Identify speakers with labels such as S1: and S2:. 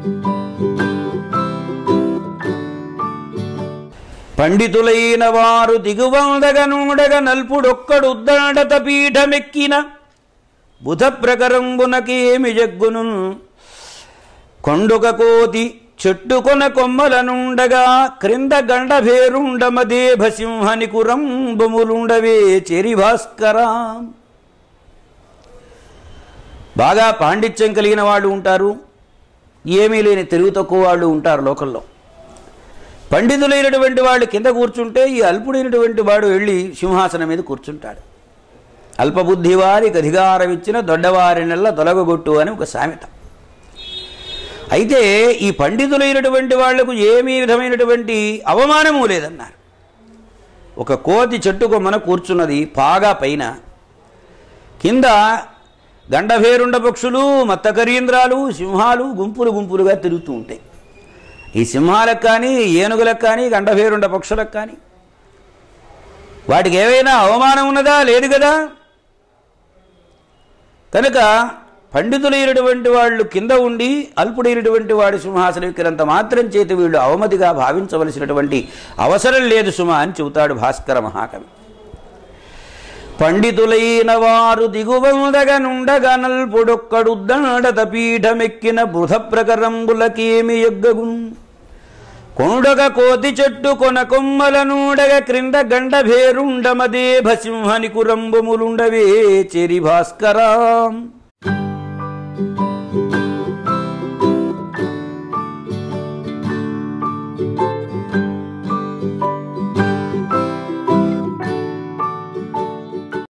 S1: పండితులైన వారు దిగువందగ నూడగ నల్పుడొక్కడుద్దడత పీఠమెక్కిన బుధ ప్రకరంబునకేమి జగ్గును కొండుక కోతి చెట్టుకొన కొమ్మల నుండగా క్రింద గండభేరుండమదే భసింహని కురంబములుండవే చెరి భాస్కరా బాగా పాండిత్యం కలిగిన వాళ్ళు ఉంటారు ఏమీ లేని తెలుగు తక్కువ వాళ్ళు ఉంటారు లోకల్లో పండితులైనటువంటి వాళ్ళు కింద కూర్చుంటే ఈ అల్పుడైనటువంటి వాడు వెళ్ళి సింహాసనం మీద కూర్చుంటాడు అల్పబుద్ధి వారికి అధికారం ఇచ్చిన దొడ్డవారి నెల తొలగొట్టు అని ఒక సామెత అయితే ఈ పండితులైనటువంటి వాళ్లకు ఏమీ విధమైనటువంటి అవమానము లేదన్నారు ఒక కోతి చెట్టు కొమ్మన కూర్చున్నది పాగా పైన కింద గండభేరుండ పక్షులు మత్తకరీంద్రాలు సింహాలు గుంపులు గుంపులుగా తిరుగుతూ ఉంటాయి ఈ సింహాలకు కానీ ఏనుగులకు కానీ గండభేరుండ పక్షులకు కానీ వాటికి ఏవైనా అవమానం ఉన్నదా లేదు కదా కనుక పండితులైనటువంటి వాళ్ళు కింద ఉండి అల్పుడైనటువంటి వాడి సింహాసనం ఎక్కినంత మాత్రం చేతి వీళ్ళు అవమతిగా భావించవలసినటువంటి అవసరం లేదు సుమ అని చెబుతాడు భాస్కర మహాకవి పండితులైన వారు దిగువందగ నుండగ నల్పుడొక్కడుద్దడత పీఠమెక్కిన బృధ ప్రకరంబులకేమి ఎగ్గగున్ కొండగ కోతి చెట్టు కొన కొమ్మల నూడగ క్రింద గండ భేరుండమదే భసింహని కురంబములుండవే చెరి భాస్కరా